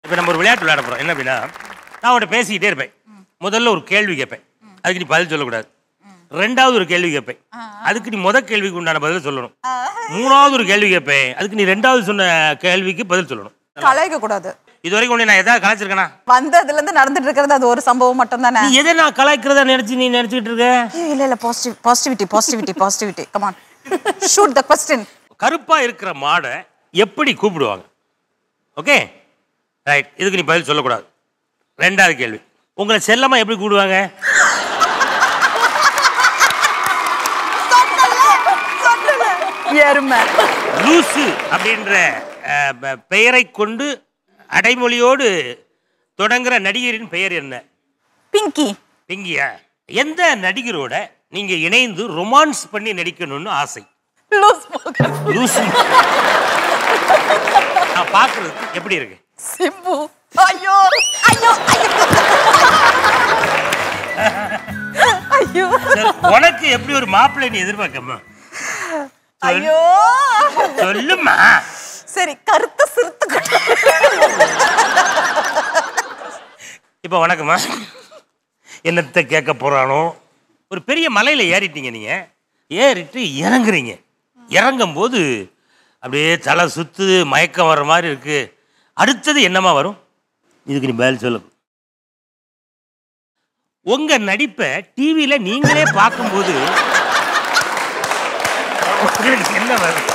இப்போ நம்ம ஒரு விளையாட்டு விளையாட போகிறோம் என்ன அப்படின்னா நான் அவன்கிட்ட பேசிக்கிட்டே இருப்பேன் முதல்ல ஒரு கேள்வி கேட்பேன் அதுக்கு நீ பதில் சொல்லக்கூடாது ரெண்டாவது ஒரு கேள்வி கேட்பேன் அதுக்கு நீ முத கேள்விக்கு உண்டான பதில் சொல்லணும் மூணாவது ஒரு கேள்வி கேட்பேன் அதுக்கு நீ ரெண்டாவது சொன்ன கேள்விக்கு பதில் சொல்லணும் கலாய்க்க கூடாது இது வரைக்கும் உன்னை நான் எதாவது கலாச்சிருக்கேனா வந்ததுல இருந்து நடந்துட்டு இருக்கிறது அது ஒரு சம்பவம் மட்டும் தானே நீ எதை நான் கலாய்க்கிறதா நினைச்சு நீ நினைச்சிட்டு இருக்க இல்ல இல்ல positive positivity positivity positivity come on shoot the question கருப்பா இருக்கிற மாடை எப்படி கூப்பிடுவாங்க ஓகே ரைட் இதுக்கு நீ பதில் சொல்லக்கூடாது ரெண்டாவது கேள்வி உங்களை செல்லமா எப்படி கூப்பிடுவாங்க எருமை லூசு அப்படின்ற அஹ், ப- பெயரை கொண்டு அடைமொழியோடு தொடங்குற நடிகரின் பெயர் என்ன பிங்கி பிங்கியா எந்த நடிகரோட நீங்க இணைந்து ரொமான்ஸ் பண்ணி நடிக்கணும்னு ஆசை லூஸ் போக லூசு நான் பார்க்கறதுக்கு எப்படி இருக்கு சிம்பு ஐயோ ஐயோ ஐயோ ஐயோ சரி, உனக்கு எப்படி ஒரு மாப்பிள்ளை நீ எதிர்பார்க்கமா ஐயோ சொல்லுமா சரி கருத்த சிறுத்து இப்போ வணக்கம்மா என்னத்தை கேட்க போறானோ ஒரு பெரிய மலையில ஏறிட்டீங்க நீங்க ஏறிட்டு இறங்குறீங்க இறங்கும் போது அப்படியே தலை சுத்து மயக்கம் வர்ற மாதிரி இருக்கு அடுத்தது என்னமா வரும் இதுக்கு நீ பதில் சொல்லு உங்க நடிப்பை டிவியில நீங்களே பார்க்கும்போது உங்களுக்கு என்ன வரும்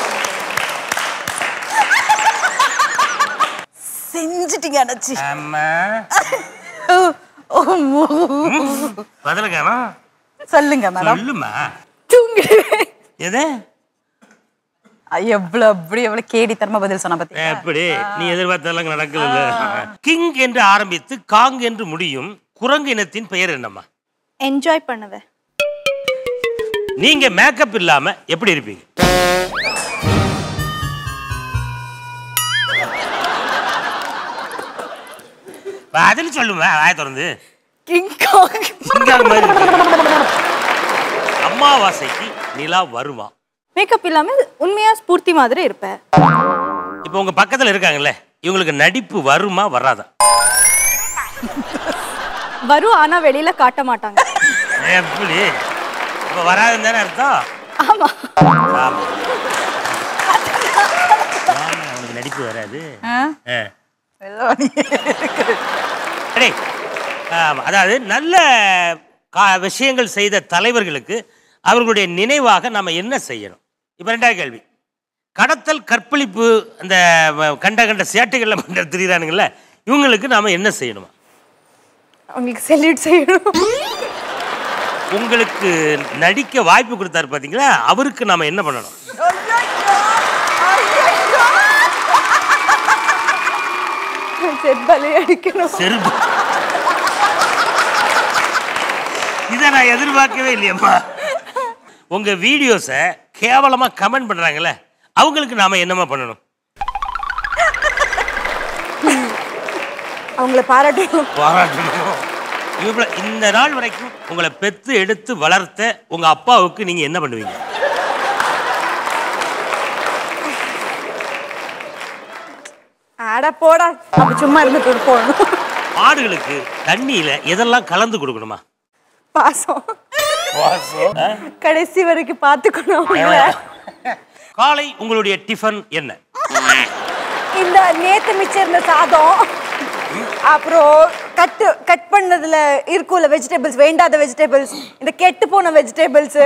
செஞ்சுட்டீங்க அண்ணாச்சி ஆமா ஓ, ஓ, ஓ. பதிலுக்கானா சொல்லுங்க மேடம் சொல்லுமா தூங்குறேன் எது எவ்வளவு அப்படி எவ்வளவு கேடித்தனமா பதில் சொன்ன பத்தி எப்படி நீ எதிர்பார்த்ததெல்லாம் நடக்கல கிங் என்று ஆரம்பித்து காங் என்று முடியும் குரங்கு இனத்தின் பெயர் என்னம்மா என்ஜாய் பண்ணுவேன் நீங்க மேக்கப் இல்லாம எப்படி இருப்பீங்க அதில் சொல்லுங்க வாய திறந்து கிங் காங் சிங்கார மாதிரி இருக்கு. அமாவாசைக்கு நிலா வருமா மேக்கப் இல்லாம உண்மையா ஸ்பூர்த்தி மாதிரி இருப்பேன் இப்போ உங்க பக்கத்துல இருக்காங்கல்ல இவங்களுக்கு நடிப்பு வருமா வராதா வரும் ஆனா வெளியில காட்ட மாட்டாங்க எப்படி இப்போ வராதுன்னு தானே அர்த்தம் ஆமா ஆமா. ஆமா, அவனுக்கு நடிப்பு வராது ஆ. டேய், ஆமா, அதாவது நல்ல கா விஷயங்கள் செய்த தலைவர்களுக்கு அவர்களுடைய நினைவாக நம்ம என்ன செய்யணும் இப்போ ரெண்டாவது கேள்வி கடத்தல் கற்பழிப்பு அந்த வ- கண்ட கண்ட சேட்டைகள்ல பண்ற திரியிறானுங்கல்ல இவங்களுக்கு நாம என்ன செய்யணுமா அவங்களுக்கு செல்யூட் செய்யணும் உங்களுக்கு நடிக்க வாய்ப்பு கொடுத்தாரு பாத்தீங்களா அவருக்கு நாம என்ன பண்ணணும் செப்பலை அடிக்கணும் செருப்பு இதை நான் எதிர்பார்க்கவே இல்லையம்மா உங்க வீடியோஸை கேவலமா கமெண்ட் பண்றாங்கல்ல அவங்களுக்கு நாம என்னமா பண்ணணும் அவங்கள பாராட்டணும் பாராட்டணும் இவ்வளோ இந்த நாள் வரைக்கும் உங்களை பெத்து எடுத்து வளர்த்த உங்க அப்பாவுக்கு நீங்க என்ன பண்ணுவீங்க ஆட போடா அப்ப சும்மா இருந்துட்டு போகணும் மாடுகளுக்கு தண்ணியில எதெல்லாம் கலந்து கொடுக்கணுமா பாசம் ஆ? கடைசி வரைக்கும் பாத்துக்கணும் அவங்கள காலை உங்களுடைய டிஃபன் என்ன இந்த நேத்து மிச்சம் இருந்த சாதம் அப்புறம் கட்டு கட் பண்ணதுல இருக்கும்ல வெஜிடபிள்ஸ் வேண்டாத வெஜிடபிள்ஸ் இந்த கெட்டு போன வெஜிடபிள்ஸ்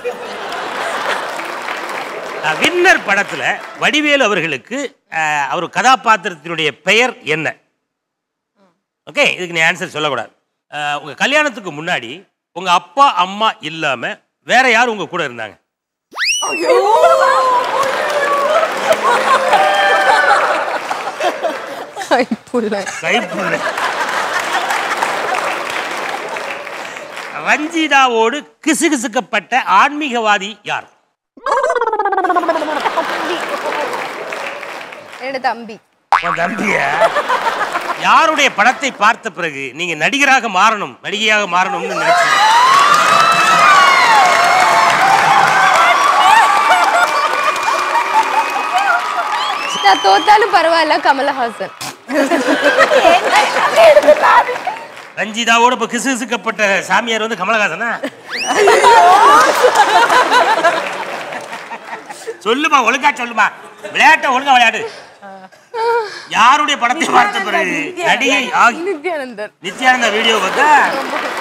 வின்னர் படத்துல வடிவேலு அவர்களுக்கு அஹ், அவர் கதாபாத்திரத்தினுடைய பெயர் என்ன ஓகே இதுக்கு நீ ஆன்சர் சொல்லக்கூடாது அஹ், உங்க கல்யாணத்துக்கு முன்னாடி உங்க அப்பா அம்மா இல்லாம வேற யார் உங்க கூட இருந்தாங்க கைப்புள்ள ரஞ்சிதாவோடு கிசுகிசுக்கப்பட்ட ஆன்மீகவாதி யார் என்னோட தம்பி உன் தம்பியா யாருடைய படத்தை பார்த்த பிறகு நீங்க நடிகராக மாறணும் நடிகையாக மாறணும்னு நினைச்சீங்க நான் தோத்தாலும் பரவாயில்ல கமலஹாசன் ரஞ்சிதாவோட இப்ப கிசுகிசுக்கப்பட்ட சாமியார் வந்து கமலஹாசனா சொல்லுமா ஒழுங்கா சொல்லுமா விளையாட்ட ஒழுங்கா விளையாடு யாருடைய படத்தை பார்த்த பிறகு நடிகை ஆகி நித்யானந்தர் நித்யானந்த வீடியோ பார்த்தா